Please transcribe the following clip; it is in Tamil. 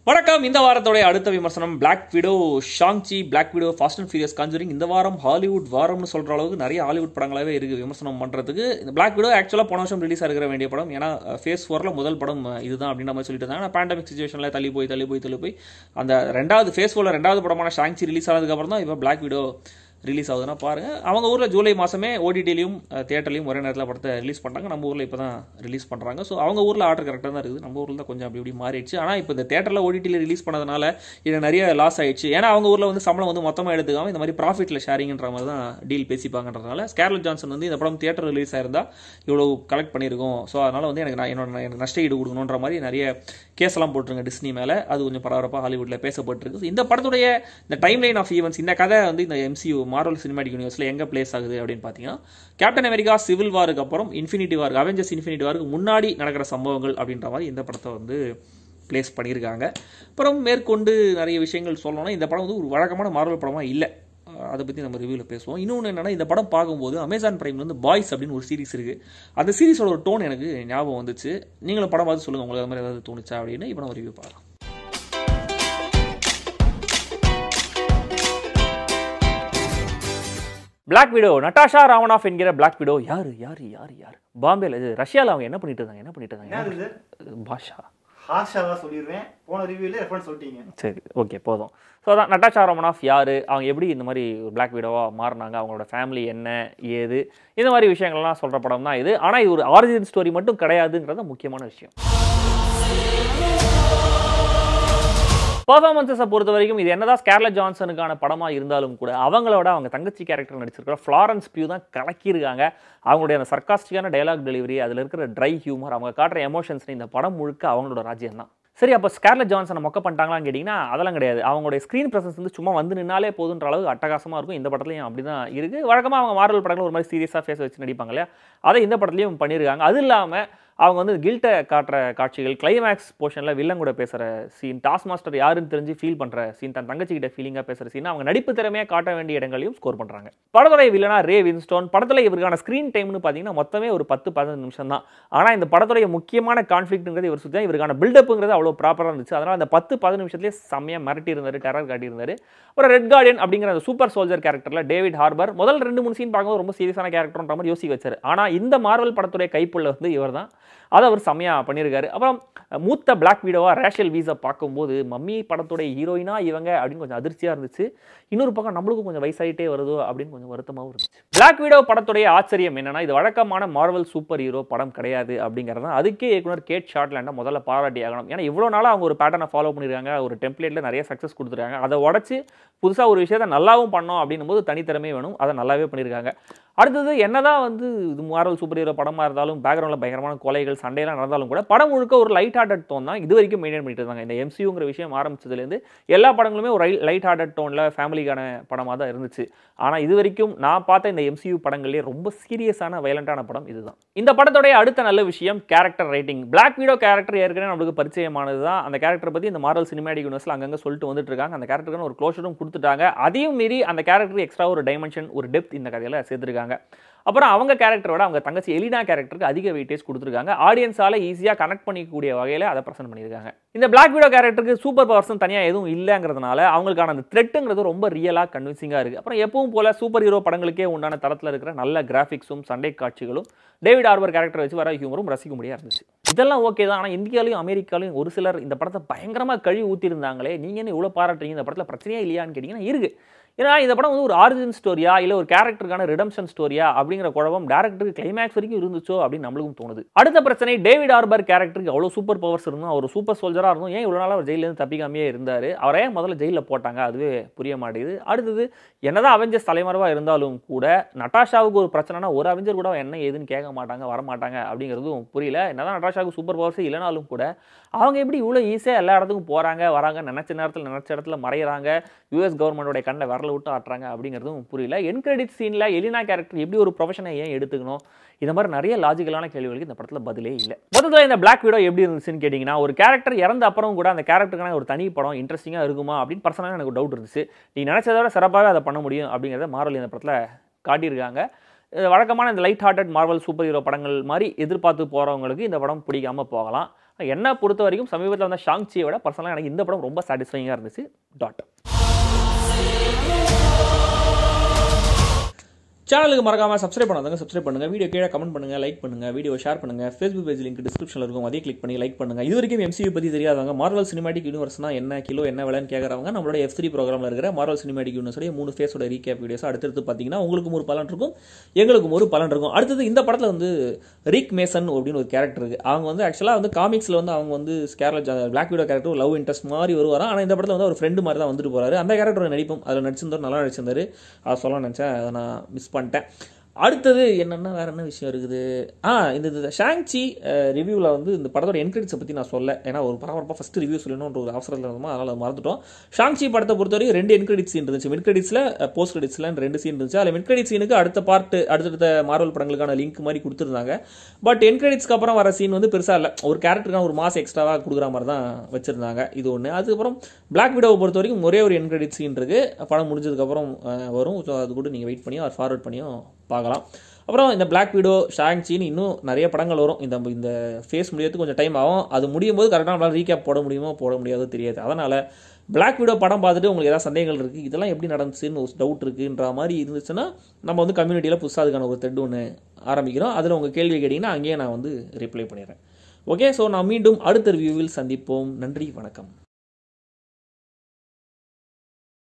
வணக்கம் இந்த வாரத்தோட அடுத்த விமர்சனம் Black Widow Shang Chi Black Widow Fast and Furious Conjuring இந்த வாரம் ஹாலிவுட் வாரம்னு சொல்ற அளவுக்கு நிறைய ஹாலிவுட் படங்களாவே இருக்கு விமர்சனம் பண்றதுக்கு இந்த பிளாக் விடோ ஆக்சுவலாக போன வருஷம் ரிலீஸ் ஆகிற வேண்டிய படம் ஏன்னா ஃபேஸ் ஃபோரில் முதல் படம் அஹ், இதுதான் அப்படின்ற மாதிரி சொல்லிட்டு இருந்தாங்க பேண்டமிக் சுச்சுவேஷனில் தள்ளி போய் தள்ளி போய் தள்ளி போய் அந்த ரெண்டாவது ஃபேஸ் ஃபோரில் ரெண்டாவது படமான ஷாங்சி ரிலீஸ் ஆனதுக்கப்புறம் தான் இப்போ பிளாக் விடோ ரிலீஸ் ஆகுதுன்னா பாருங்க அவங்க ஊரில் ஜூலை மாதமே ஓடிடிலையும் தியேட்டர்லையும் ஒரே நேரத்தில் படத்தை ரிலீஸ் பண்ணுறாங்க நம்ம ஊரில் இப்போ தான் ரிலீஸ் பண்ணுறாங்க ஸோ அவங்க ஊரில் ஆர்டர் கரெக்டாக தான் இருக்குது நம்ம ஊரில் தான் கொஞ்சம் அப்படி இப்படி மாறிடுச்சு ஆனால் இப்போ இந்த தேட்டரில் ஓடிடியில் ரிலீஸ் பண்ணதுனால இது நிறைய லாஸ் ஆயிடுச்சு ஏன்னா அவங்க ஊரில் வந்து சம்பளம் வந்து மொத்தமாக எடுத்துக்காம இந்த மாதிரி ப்ராஃபிட்டில் ஷேரிங்ன்ற மாதிரி தான் டீல் பேசிப்பாங்கன்றதுனால ஸ்கேர்லட் ஜான்சன் வந்து இந்த படம் தியேட்டர் ரிலீஸ் ஆயிருந்தா இவ்வளோ கலெக்ட் பண்ணியிருக்கோம் ஸோ அதனால் வந்து எனக்கு நான் என்னோட எனக்கு நஷ்ட ஈடு கொடுக்கணுன்ற மாதிரி நிறைய கேஸ் எல்லாம் போட்டுருங்க டிஸ்னி மேலே அது கொஞ்சம் பரபரப்பாக ஹாலிவுட்டில் பேசப்பட்டிருக்கு இந்த படத்துடைய இந்த டைம் லைன் ஆஃப் ஈவெண்ட்ஸ் இந்த கதை வந்து இந்த எம்சியூ மார்வல் சினிமாட்டிக் யூனிவர்ஸில் எங்கே பிளேஸ் ஆகுது அப்படின்னு பார்த்தீங்கன்னா கேப்டன் அமெரிக்கா சிவில் வாருக்கு அப்புறம் இன்ஃபினிட்டி வாருக்கு அவெஞ்சர்ஸ் இன்ஃபினிட்டி வாருக்கு முன்னாடி நடக்கிற சம்பவங்கள் அப்படின்ற மாதிரி இந்த படத்தை வந்து ப்ளேஸ் பண்ணியிருக்காங்க அப்புறம் மேற்கொண்டு நிறைய விஷயங்கள் சொல்லணும்னா இந்த படம் வந்து ஒரு வழக்கமான மார்வல் படமாக இல்லை அஹ் அதை பற்றி நம்ம ரிவ்யூவில் பேசுவோம் இன்னொன்று என்னன்னா இந்த படம் பார்க்கும்போது அமேசான் பிரைம்ல வந்து பாய்ஸ் அப்படின்னு ஒரு சீரிஸ் இருக்குது அந்த சீரிஸோட ஒரு டோன் எனக்கு ஞாபகம் வந்துச்சு நீங்களும் படம் பார்த்து சொல்லுங்கள் உங்களுக்கு அது மாதிரி ஏதாவது தோணுச்சா அப்படின்னு இப்போ நம்ம ரிவ்யூ பார்க்கலாம் பிளாக் விடோ நட்டாஷா ராமனாஃப் என்கிற பிளாக் விடோ யாரு யாரு யாரு யாரு பாம்பேல இது ரஷ்யாவில் அவங்க என்ன பண்ணிட்டு இருந்தாங்க என்ன பண்ணிட்டு என்ன இருந்தாங்க இது பாஷா ஹாஷாவா சொல்லிடுவேன் போன ரிவ்யூல ரெஃபரன்ஸ் சொல்லிட்டீங்க சரி ஓகே போதும் ஸோ அதான் நட்டாஷா ராமனாஃப் யார் அவங்க எப்படி இந்த மாதிரி பிளாக் விடோவாக மாறினாங்க அவங்களோட ஃபேமிலி என்ன ஏது இந்த மாதிரி விஷயங்கள்லாம் சொல்கிற படம் தான் இது ஆனால் இது ஒரு ஆரிஜின் ஸ்டோரி மட்டும் கிடையாதுங்கிறது தான் முக்கியமான விஷயம் பர்ஃபார்மன்ஸஸை பொறுத்த வரைக்கும் இது என்னதான் ஸ்கேர்லட் ஜான்சனுக்கான படமாக இருந்தாலும் கூட அவங்களோட அவங்க தங்கச்சி கேரக்டர் நடிச்சிருக்கிற ஃப்ளாரன்ஸ் பியூ தான் கலக்கியிருக்காங்க அவங்களுடைய அந்த சர்க்காஸ்டிக்கான டயலாக் டெலிவரி அதில் இருக்கிற ட்ரை ஹியூமர் அவங்க காட்டுற எமோஷன்ஸ் இந்த படம் முழுக்க அவங்களோட ராஜ்யம் தான் சரி அப்போ ஸ்கேர்லட் ஜான்சனை மொக்க பண்ணிட்டாங்களான்னு கேட்டிங்கன்னா அதெல்லாம் கிடையாது அவங்களுடைய ஸ்க்ரீன் ப்ரெசன்ஸ் வந்து சும்மா வந்து நின்னாலே போதுன்ற அளவுக்கு அட்டகாசமாக இருக்கும் இந்த படத்துலையும் அப்படி தான் இருக்குது வழக்கமாக அவங்க மார்வல் படங்கள் ஒரு மாதிரி சீரியஸாக ஃபேஸ் வச்சு நடிப்பாங்க இல்லையா அதை இந்த படத்துலையும் பண்ணியிருக்காங்க அது இல்லாமல் அவங்க வந்து கில்ட்டை காட்டுற காட்சிகள் கிளைமேக்ஸ் போர்ஷனில் வில்லன் கூட பேசுகிற சீன் டாஸ் மாஸ்டர் யாருன்னு தெரிஞ்சு ஃபீல் பண்ணுற சீன் தன் தங்கச்சி கிட்ட ஃபீலிங்காக பேசுகிற சீன் அவங்க நடிப்பு திறமையாக காட்ட வேண்டிய இடங்களையும் ஸ்கோர் பண்ணுறாங்க படத்துடைய வில்லனா ரே வின்ஸ்டோன் படத்தில் இவருக்கான ஸ்க்ரீன் டைம்னு பார்த்தீங்கன்னா மொத்தமே ஒரு பத்து பதினஞ்சு நிமிஷம் தான் ஆனால் இந்த படத்துடைய முக்கியமான கான்ஃப்ளிக்ட்டுங்கிறது இவர் சுற்றி இவருக்கான பில்டப்புங்கிறது அவ்வளோ ப்ராப்பராக இருந்துச்சு அதனால் அந்த பத்து பதினஞ்சு நிமிஷத்துலேயே செம்மையாக மிரட்டி இருந்தார் டெரர் காட்டியிருந்தாரு அப்புறம் ரெட் கார்டியன் அப்படிங்கிற அந்த சூப்பர் சோல்ஜர் கேரக்டரில் டேவிட் ஹார்பர் முதல் ரெண்டு மூணு சீன் பார்க்கும்போது ரொம்ப சீரியஸான கேரக்டர்ன்ற மாதிரி யோசிக்க வச்சார் ஆனால் இந்த மார்வல் படத்துடைய கைப்புள்ள வந்து இவர் தான் அதை அவர் செம்மையாக பண்ணியிருக்காரு அப்புறம் மூத்த பிளாக் வீடோவா ரேஷல் வீஸை பார்க்கும்போது மம்மி படத்துடைய ஹீரோயினா இவங்க அப்படின்னு கொஞ்சம் அதிர்ச்சியாக இருந்துச்சு இன்னொரு பக்கம் நம்மளுக்கும் கொஞ்சம் வயசாயிட்டே வருதோ அப்படின்னு கொஞ்சம் வருத்தமாகவும் இருந்துச்சு பிளாக் வீடோ படத்துடைய ஆச்சரியம் என்னன்னா இது வழக்கமான மார்வல் சூப்பர் ஹீரோ படம் கிடையாது அப்படிங்கிறது தான் அதுக்கே இயக்குனர் கேட் ஷார்ட்லேண்டை முதல்ல பாராட்டி ஆகணும் ஏன்னா இவ்வளோ நாளாக அவங்க ஒரு பேட்டர்னை ஃபாலோ பண்ணியிருக்காங்க ஒரு டெம்ப்ளேட்டில் நிறைய சக்ஸஸ் கொடுத்துருக்காங்க அதை உடச்சி புதுசாக ஒரு விஷயத்தை நல்லாவும் பண்ணோம் அப்படின்னும் போது தனித்திறமை வேணும் அதை நல்லாவே பண்ணியிருக்காங்க அடுத்தது என்னதான் வந்து இது மார்வல் சூப்பர் ஹீரோ படமாக இருந்தாலும் பேக்ரவுண்டில் பயங்கரமான கொலைகள் சண்டையெல்லாம் நடந்தாலும் கூட படம் முழுக்க ஒரு லைட் ஹார்ட்டட் டோன் தான் இது வரைக்கும் மெயின்டைன் பண்ணிட்டு இருந்தாங்க இந்த எம்சியூங்கிற விஷயம் ஆரம்பிச்சதுலேருந்து எல்லா படங்களுமே ஒரு லைட் ஹார்ட்டட் டோனில் ஃபேமிலிக்கான படமாக தான் இருந்துச்சு ஆனால் இது வரைக்கும் நான் பார்த்த இந்த எம்சியூ படங்கள்லேயே ரொம்ப சீரியஸான வயலண்டான படம் இதுதான் இந்த படத்துடைய அடுத்த நல்ல விஷயம் character writing Black Widow character ஏற்கனவே நம்மளுக்கு பரிச்சயமானது தான் அந்த கேரக்டர் பற்றி இந்த மார்வல் சினிமாட்டிக் யூனிவர்ஸில் அங்கங்கே சொல்லிட்டு வந்துட்டு இருக்காங்க அந்த கேரக்டருக்கான ஒரு க்ளோஷரும் கொடுத்துட்டாங்க அதையும் மீறி அந்த கேரக்டர் எக்ஸ்ட்ரா ஒரு டைமென்ஷன் ஒரு டெப்த் இந்த கதையில் சேர்த்துருக்காங்க அப்புறம் அவங்க கேரக்டரோட அவங்க தங்கச்சி எலினா கேரக்டருக்கு அதிக வெயிட்டேஜ் கொடுத்துருக்காங்க ஆடியன்ஸால ஈஸியாக கனெக்ட் பண்ணிக்கக்கூடிய வகையில் அதை ப்ரெசென்ட் பண்ணியிருக்காங்க இந்த பிளாக் வீடோ கேரக்டருக்கு சூப்பர் பவர்ஸும் தனியாக எதுவும் இல்லைங்கிறதுனால அவங்களுக்கான அந்த த்ரெட்டுங்கிறது ரொம்ப ரியலாக கன்வின்சிங்காக இருக்குது அப்புறம் எப்பவும் போல சூப்பர் ஹீரோ படங்களுக்கே உண்டான தரத்தில் இருக்கிற நல்ல கிராஃபிக்ஸும் சண்டை காட்சிகளும் டேவிட் ஆர்வர் கேரக்டர் வச்சு வர ஹியூமரும் ரசிக்க முடியாது இருந்துச்சு இதெல்லாம் ஓகே தான் ஆனால் இந்தியாலையும் அமெரிக்காலையும் ஒரு சிலர் இந்த படத்தை பயங்கரமாக கழுவி ஊற்றிருந்தாங்களே நீங்கள் என்ன இவ்வளோ பாராட்டுறீங்க இந்த படத்தில் பிரச்சனையே இல்லையான்னு கேட்டிங்கன்னா இருக்குது ஏன்னா இந்த படம் வந்து ஒரு ஆரிஜின் ஸ்டோரியா இல்லை ஒரு கேரக்டருக்கான ரிடம்ஷன் ஸ்டோரியா அப்படிங்கிற குழப்பம் டேரக்டருக்கு கிளைமேக்ஸ் வரைக்கும் இருந்துச்சோ அப்படின்னு நம்மளுக்கும் தோணுது அடுத்த பிரச்சனை டேவிட் ஆர்பர் கேரக்டருக்கு அவ்வளோ சூப்பர் பவர்ஸ் இருந்தும் அவர் சூப்பர் சோல்ஜராக இருந்தும் ஏன் இவ்வளோ நாள் அவர் ஜெயிலேருந்து தப்பிக்காமையே இருந்தார் அவரே முதல்ல ஜெயிலில் போட்டாங்க அதுவே புரிய மாட்டேங்குது அடுத்தது என்னதான் அவெஞ்சர்ஸ் தலைமறைவாக இருந்தாலும் கூட நட்டாஷாவுக்கு ஒரு பிரச்சனைனா ஒரு அவெஞ்சர் கூட என்ன ஏதுன்னு கேட்க மாட்டாங்க வர மாட்டாங்க அப்படிங்கிறதும் புரியல என்னதான் நட்டாஷாவுக்கு சூப்பர் பவர்ஸ் இல்லைனாலும் கூட அவங்க எப்படி இவ்வளோ ஈஸியாக எல்லா இடத்துக்கும் போகிறாங்க வராங்க நினச்ச நேரத்தில் நினச்ச இடத்துல மறையிறாங்க யூஎஸ் கவர்மெண்டோட கண்ணை விரல விட்டு ஆட்டுறாங்க அப்படிங்கிறதும் புரியல என் கிரெடிட் சீனில் எலினா கேரக்டர் எப்படி ஒரு ப்ரொஃபஷனை ஏன் எடுத்துக்கணும் இந்த மாதிரி நிறைய லாஜிக்கலான கேள்விகளுக்கு இந்த படத்தில் பதிலே இல்லை மொத்தத்தில் இந்த பிளாக் வீடோ எப்படி இருந்துச்சுன்னு கேட்டிங்கன்னா ஒரு கேரக்டர் இறந்த அப்புறம் கூட அந்த கேரக்டருக்கான ஒரு தனி படம் இன்ட்ரெஸ்டிங்காக இருக்குமா அப்படின்னு பர்சனலாக எனக்கு டவுட் இருந்துச்சு நீ நினச்சதை விட சிறப்பாகவே அதை பண்ண முடியும் அப்படிங்கிறத மாரல் இந்த படத்தில் காட்டியிருக்காங்க அஹ் வழக்கமான இந்த light hearted Marvel super hero படங்கள் மாதிரி எதிர்பார்த்து போகிறவங்களுக்கு இந்த படம் பிடிக்காம போகலாம் என்னை பொறுத்த வரைக்கும் சமீபத்தில் வந்த ஷாங்சியை விட பர்சனலாக எனக்கு இந்த படம் ரொம்ப சாட்டிஸ்ஃபைங்காக இருந்துச்சு டாட் சேனலுக்கு மறக்காம சப்ஸ்கிரைப் பண்ணாதவங்க சப்ஸ்கிரைப் பண்ணுங்க வீடியோ கீழே கமெண்ட் பண்ணுங்க லைக் பண்ணுங்க வீடியோ ஷேர் பண்ணுங்க ஃபேஸ்புக் பேஜ் லிங்க் டிஸ்கிரிப்ஷனில் இருக்கும் அதே கிளிக் பண்ணி லைக் பண்ணுங்க இது வரைக்கும் MCU பத்தி தெரியாதவங்க மார்வல் சினிமாட்டிக் யூனிவர்ஸ்னா என்ன கிலோ என்ன விலைன்னு கேட்குறவங்க நம்மளோட எஃப் த்ரீ ப்ரோக்ராமில் இருக்கிற மார்வல் சினிமாட்டிக் யூனிவர்ஸோட மூணு ஃபேஸோட ரீகேப் வீடியோஸ் அடுத்தடுத்து பார்த்தீங்கன்னா உங்களுக்கும் ஒரு பலன் இருக்கும் எங்களுக்கும் ஒரு பலன் இருக்கும் அடுத்தது இந்த படத்தில் வந்து ரிக் மேசன் அப்படின்னு ஒரு கேரக்டர் இருக்கு அவங்க வந்து ஆக்சுவலாக வந்து காமிக்ஸில் வந்து அவங்க வந்து Scarlett Black Widow character love interest மாதிரி வருவாராம் ஆனால் இந்த படத்தில் வந்து ஒரு ஃப்ரெண்டு மாதிரி தான் வந்துட்டு போறாரு அந்த கேரக்டரோட நடிப்பும் அதில் நடிச்சிருந்தார் நல்லா நடிச்சிருந்தாரு அதை சொல்ல நினச்சேன் அதை நான் மிஸ் பண்ணிட்டேன் அடுத்தது என்னென்ன வேற என்ன விஷயம் இருக்குது ஆ இந்த இந்த ஷாங்சி ரிவ்யூவில் வந்து இந்த படத்தோட என்கிரிட்ஸை பற்றி நான் சொல்ல ஏன்னா ஒரு பரபரப்பாக ஃபஸ்ட்டு ரிவ்யூ சொல்லணுன்ற ஒரு அவசரத்தில் இருந்தோம் அதனால் அதை மறந்துட்டோம் ஷாங்சி படத்தை பொறுத்தவரைக்கும் ரெண்டு என்கிரிடிட் சீன் இருந்துச்சு மிட் கிரெடிட்ஸில் போஸ்ட் கிரெடிட்ஸில் ரெண்டு சீன் இருந்துச்சு அதில் மிட் கிரெடிட் சீனுக்கு அடுத்த பார்ட் அடுத்தடுத்த மார்வல் படங்களுக்கான லிங்க் மாதிரி கொடுத்துருந்தாங்க பட் என் கிரெடிட்ஸ்க்கு அப்புறம் வர சீன் வந்து பெருசாக இல்லை ஒரு கேரக்டருக்கான ஒரு மாதம் எக்ஸ்ட்ராவாக கொடுக்குற மாதிரி தான் வச்சுருந்தாங்க இது ஒன்று அதுக்கப்புறம் பிளாக் விடோவை பொறுத்த வரைக்கும் ஒரே ஒரு என் கிரெடிட் சீன் இருக்குது படம் முடிஞ்சதுக்கப்புறம் அஹ், வரும் ஸோ அது கூட நீங்கள் வெயிட் பண்ணியும் அவர் ஃபார்வர்ட் பண்ணியும் பார்க்கலாம் அப்புறம் இந்த பிளாக் வீடோ ஷாங்சின்னு இன்னும் நிறைய படங்கள் வரும் இந்த இந்த ஃபேஸ் முடியறதுக்கு கொஞ்சம் டைம் ஆகும் அது முடியும் போது கரெக்டாக நம்மளால் ரீகேப் போட முடியுமோ போட முடியாதோ தெரியாது அதனால் பிளாக் வீடோ படம் பார்த்துட்டு உங்களுக்கு ஏதாவது சந்தேகங்கள் இருக்குது இதெல்லாம் எப்படி நடந்துச்சுன்னு ஒரு டவுட் இருக்குன்ற மாதிரி இருந்துச்சுன்னா நம்ம வந்து கம்யூனிட்டியில் புதுசாக அதுக்கான ஒரு த்ரெட் ஒன்று ஆரம்பிக்கிறோம் அதில் உங்கள் கேள்வி கேட்டிங்கன்னா அங்கேயே நான் வந்து ரிப்ளை பண்ணிடுறேன் ஓகே ஸோ நான் மீண்டும் அடுத்த ரிவ்யூவில் சந்திப்போம் நன்றி வணக்கம்